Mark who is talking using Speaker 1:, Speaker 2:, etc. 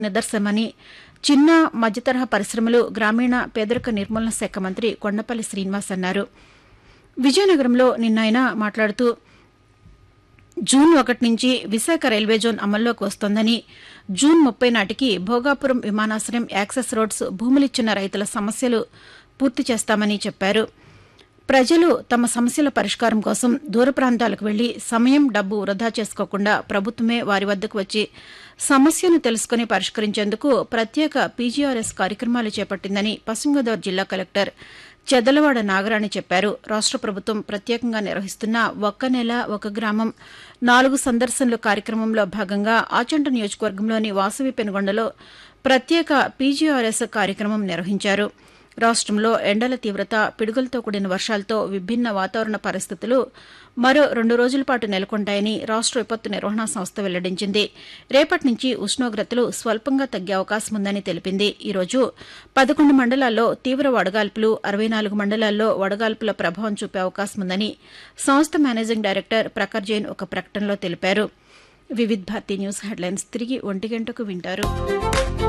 Speaker 1: నిదర్శనమని చిన్న మధ్యతరహా పరిశ్రమలు గ్రామీణ పేదరిక నిర్మూలన శాఖ మంత్రి కొండపల్లి శ్రీనివాస్ అన్నారు విజయనగరంలో నిన్న ఆయన మాట్లాడుతూ జూన్ ఒకటి నుంచి విశాఖ రైల్వే జోన్ అమల్లోకి వస్తోందని జూన్ ముప్పై నాటికి భోగాపురం విమానాశ్రయం యాక్సెస్ రోడ్స్ భూములిచ్చిన రైతుల సమస్యలు పూర్తి చేస్తామని చెప్పారు ప్రజలు తమ సమస్యల పరిష్కారం కోసం దూర ప్రాంతాలకు వెళ్లి సమయం డబ్బు వృధా చేసుకోకుండా ప్రభుత్వమే వారి వద్దకు వచ్చి సమస్యను తెలుసుకుని పరిష్కరించేందుకు ప్రత్యేక పీజీఆర్ఎస్ కార్యక్రమాలు చేపట్టిందని పశ్చిమ గోదావరి జిల్లా కలెక్టర్ చెదలవాడ నాగరాణి చెప్పారు రాష్ట ప్రభుత్వం ప్రత్యేకంగా నిర్వహిస్తున్న ఒక్క నెల ఒక గ్రామం నాలుగు సందర్శనలు కార్యక్రమంలో భాగంగా ఆచంట నియోజకవర్గంలోని వాసవి పెనుగొండలో ప్రత్యేక పీజీఆర్ఎస్ కార్యక్రమం నిర్వహించారు రాష్టంలో ఎండల తీవ్రత పిడుగులతో కూడిన వర్షాలతో విభిన్న వాతావరణ పరిస్థితులు మరో రెండు రోజుల పాటు నెలకొంటాయని రాష్ట విపత్తు నిర్వహణా సంస్థ వెల్లడించింది రేపటి నుంచి ఉష్ణోగ్రతలు స్వల్పంగా తగ్గే అవకాశం ఉందని తెలిపింది ఈ రోజు పదకొండు మండలాల్లో తీవ్ర వడగాల్పులు అరవై నాలుగు మండలాల్లో వడగాల్పుల ప్రభావం చూపే అవకాశం ఉందని సంస్థ మేనేజింగ్ డైరెక్టర్ ప్రఖర్ జైన్ ఒక ప్రకటనలో తెలిపారు వివిధ్ భారతి న్యూస్ హెడ్లైన్స్ తిరిగి ఒంటి గంటకు వింటారు